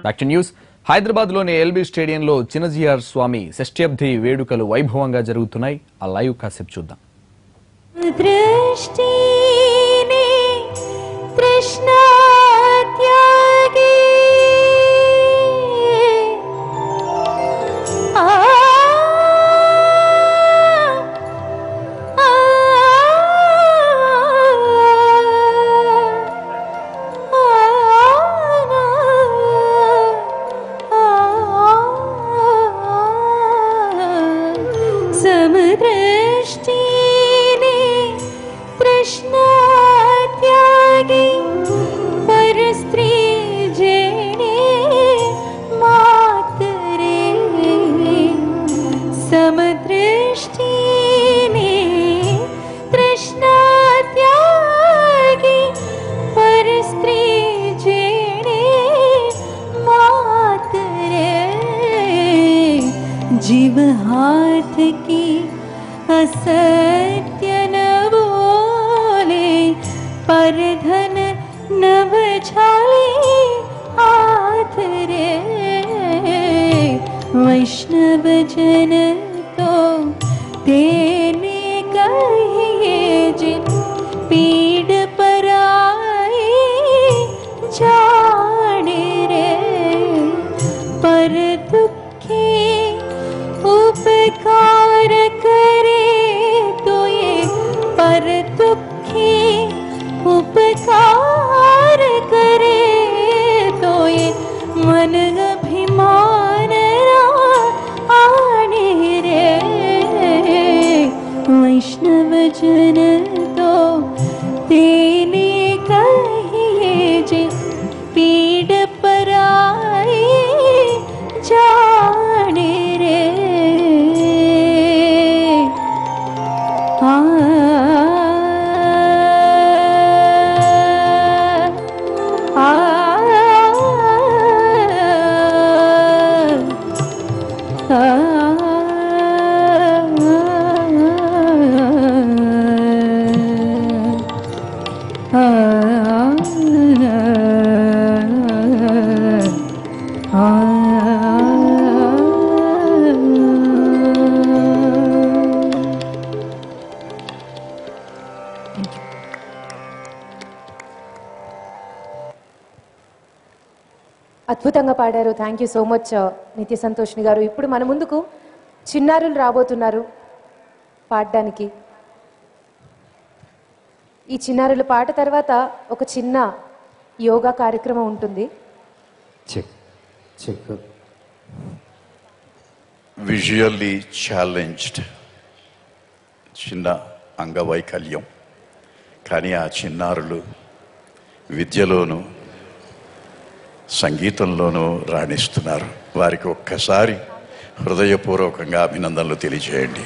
back to news Hyderabad లోని LB స్టేడియంలో చిన్నజీఆర్ స్వామి షష్ఠ్యబ్ది వేడుకలు వైభవంగా జరుగుతున్నాయి ఆ లైవ్ కాసేపు చూద్దాం दृष्टिने तृष्णा त्यागे आ आ समदृष्टिने तृष्णा त्यागे परस्त्री जेणे मातरे समदृष्टिने तृष्णा त्यागे परस्त्री जेणे मातरे जीव हाथ की असत्य न बोले पर धन नव छाले हाथ रे वैष्णव जन तो तेने कहिए जिन पीड़ पर आए जाने रे पर दुखी उपकार करे तो ये पर दुखी उपकार करे तो ये मन अभिमान आने रे वैष्णव जन तो तेने कहिए जे पीड़ पर आए जाने रे आ आ అద్భుతంగా పాడారు థ్యాంక్ యూ సో మచ్ నిత్య సంతోష్ని గారు ఇప్పుడు మన ముందుకు చిన్నారులు రాబోతున్నారు పాడడానికి ఈ చిన్నారుల పాట తర్వాత ఒక చిన్న యోగా కార్యక్రమం ఉంటుంది చెక్ చెక్ విజువల్లీ ఛాలెంజ్డ్ చిన్న అంగవైకల్యం కానీ ఆ చిన్నారులు విద్యలోనూ సంగీతంలోనూ రాణిస్తున్నారు వారికి ఒక్కసారి హృదయపూర్వకంగా అభినందనలు తెలియజేయండి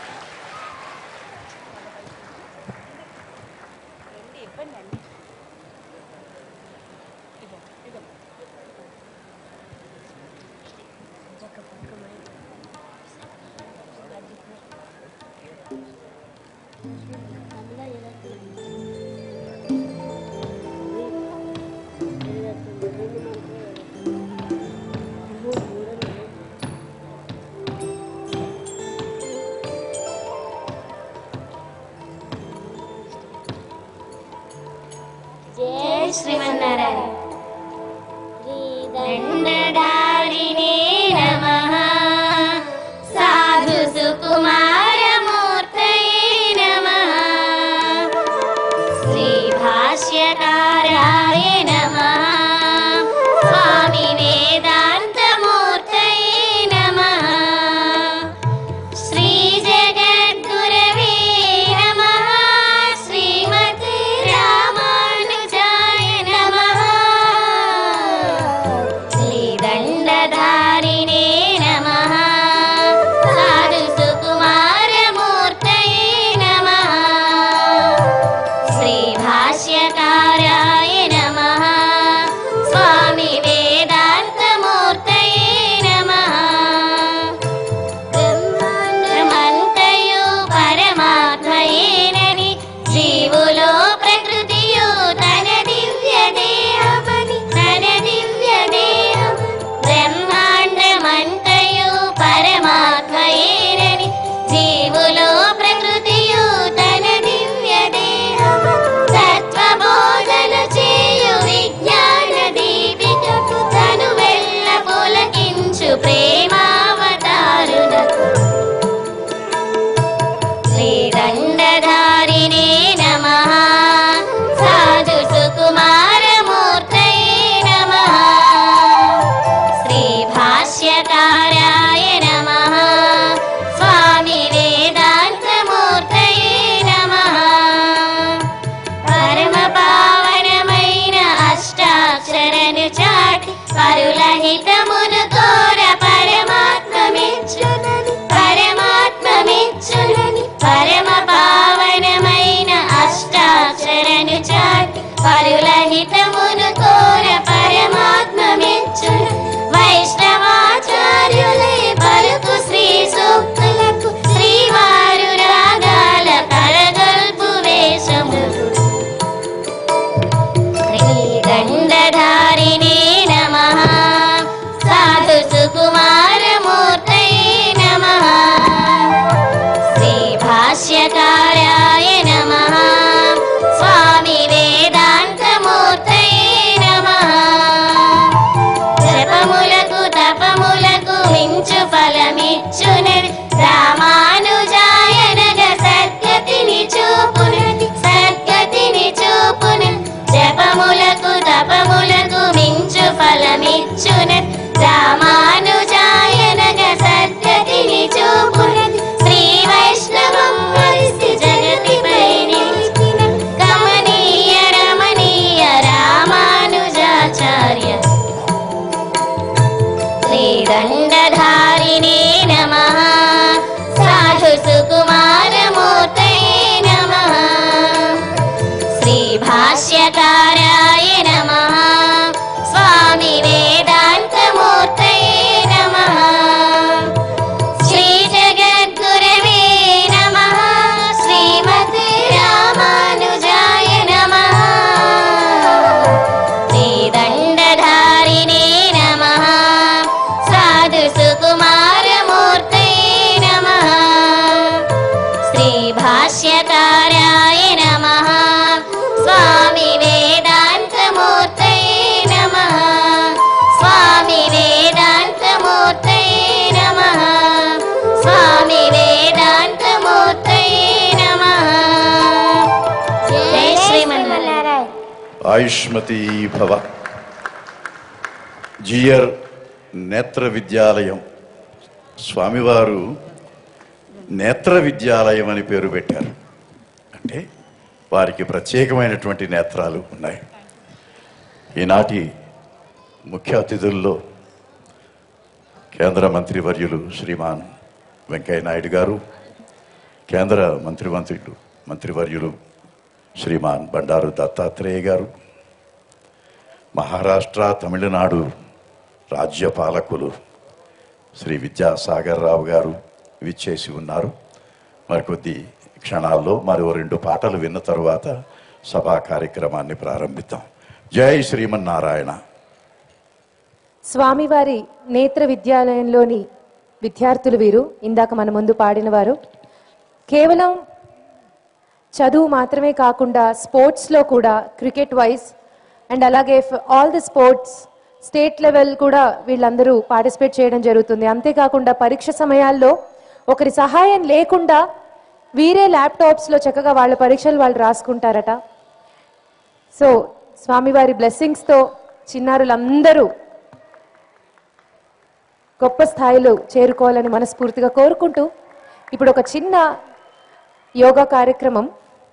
జయ శ్రీమన్నారాయణ దండధారిణే నమః సాధు సుకుమారమూర్తయే నమః శ్రీ భాష్యకారాయ నమః స్వామి వేదాంతమూర్తయే నమః శ్రీ జగద్గురవే నమః శ్రీమతి రామానుజాయ నమః శ్రీదండధారిణే నమః సాధు సుకుమారమూర్తయే నమః శ్రీ భాష్యకారాయ నమః స్వామి వేదాంతమూర్తయే నమః బ్రహ్మాండమంతయు పరమాత్మయేనని జీవులో ప్రకృతియు తన దివ్య దేహమని తన దివ్య దేహం హితమును కోర పరమాత్మమిచ్చునని పరమాత్మమిచ్చునని పరమ పావనమైన అష్టాక్షరను చాటి పరుల హితమును కోర పరమాత్మమిచ్చున వైష్ణవాచార్యులే పలుకు శ్రీ సూక్తులకు శ్రీవారు రాగాల కరగల్పు వేషములు శ్రీదండధారిణే నమః సాధు సుకుమారమూర్తయే నమః శ్రీభాష్యకారాయ నమః స్వామి వేదాంతమూర్తయే నమః జపములకు తపములకు మించు ఫలమిచ్చునది రామానుజాయనగ సద్గతిని చూపునది సద్గతిని చూపునది జపములకు తపములకు మించు ఫలమిచ్చునది రామానుజాయనగ సద్గతిని చూపునది శ్రీ వైష్ణవం వరిసి జగతిపై నిలిచిన కమనీయ రమణీయ రామానుజాచార్య శ్రీదండధారిణే నమః సాధు సుకుమారమూర్తయే నమః శ్రీభాష్యకారాయ నమః స్వామి వేదాంతమూర్తయే నమః శ్రీ జగద్గురవే నమః శ్రీమతే రామానుజాయ నమః శ్రీదండధారిణే నమః సాధు సుకుమారమూర్తయే నమః శ్రీభాష్యకారాయ నమః స్వామి వేదాంతమూర్తయే నమః స్వామి వేదాంతమూర్తయే నమః స్వామి వేదాంతమూర్తయే నమః జై శ్రీమన్నారాయణ ఆయుష్మతి భవ జియర్ నేత్ర విద్యాలయం స్వామివారు నేత్ర విద్యాలయం అని పేరు పెట్టారు అంటే వారికి ప్రత్యేకమైనటువంటి నేత్రాలు ఉన్నాయి ఈనాటి ముఖ్య అతిథుల్లో కేంద్ర మంత్రివర్యులు శ్రీమాన్ వెంకయ్య నాయుడు గారు కేంద్ర మంత్రిమంత్రులు మంత్రివర్యులు శ్రీమాన్ బండారు దత్తాత్రేయ గారు మహారాష్ట్ర తమిళనాడు రాజ్య పాలకులు శ్రీ విద్యాసాగర్ రావు గారు విచ్చేసి ఉన్నారు మరికొద్ది క్షణాల్లో మరో రెండు పాటలు విన్న తరువాత సభా కార్యక్రమాన్ని ప్రారంభిద్దాం జై శ్రీమన్నారాయణ స్వామివారి నేత్ర విద్యాలయంలోని విద్యార్థులు వీరు ఇందాక మన ముందు పాడిన వారు కేవలం చదువు మాత్రమే కాకుండా స్పోర్ట్స్లో కూడా క్రికెట్ వైజ్ అండ్ అలాగే all the sports state level కూడా వీళ్ళందరూ పార్టిసిపేట్ చేయడం జరుగుతుంది అంతేకాకుండా పరీక్ష సమయాల్లో ఒకరి సహాయం లేకుండా వీరే ల్యాప్టాప్స్లో చక్కగా వాళ్ళ పరీక్షలు వాళ్ళు రాసుకుంటారట సో స్వామివారి బ్లెస్సింగ్స్తో చిన్నారులందరూ గొప్ప స్థాయిలో చేరుకోవాలని మనస్ఫూర్తిగా కోరుకుంటూ ఇప్పుడు ఒక చిన్న యోగా కార్యక్రమం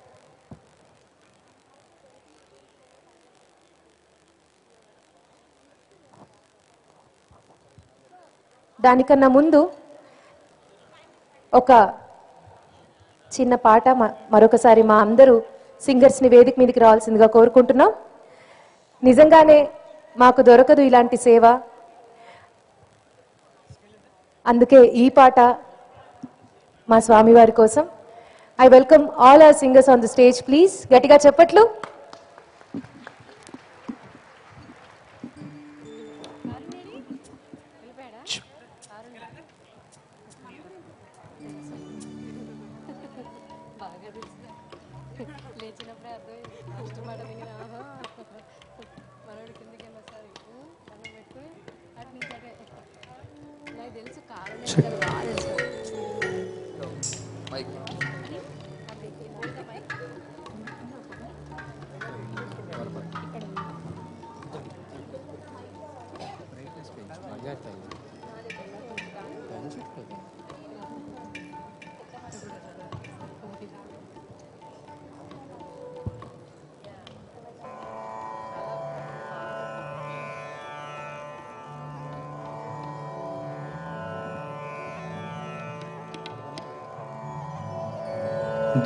దానికన్నా ముందు ఒక చిన్న పాట మ- మరొకసారి మా అందరూ సింగర్స్ని వేదిక మీదకి రావాల్సిందిగా కోరుకుంటున్నాం నిజంగానే మాకు దొరకదు ఇలాంటి సేవ అందుకే ఈ పాట మా స్వామివారి కోసం I welcome all our singers on the stage please గట్టిగా చెప్పట్లు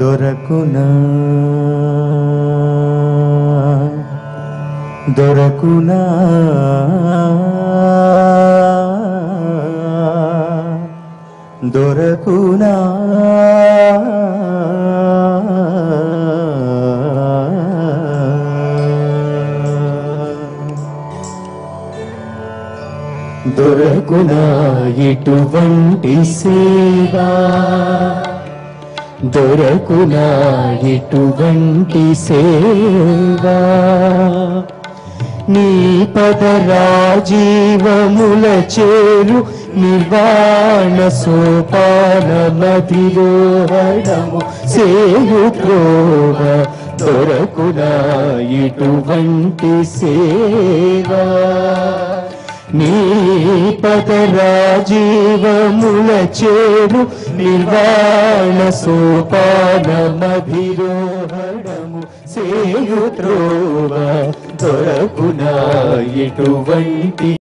దొరకునా దొరకునా దొరకునా దొరకునా ఇటువంటి సేవా దొరకునా ఇటువంటి సేవా నీ పద రాజీవముల చేరు నిర్వాణ సోపాన మధిరోహణము సేయు త్రోవ దొరకునా ఇటువంటి సేవా నీ పద రాజీవముల చేరు నిర్వాణ సోపాన మధిరోహణము సేయు త్రోవ దొరకునా ఇటువంటి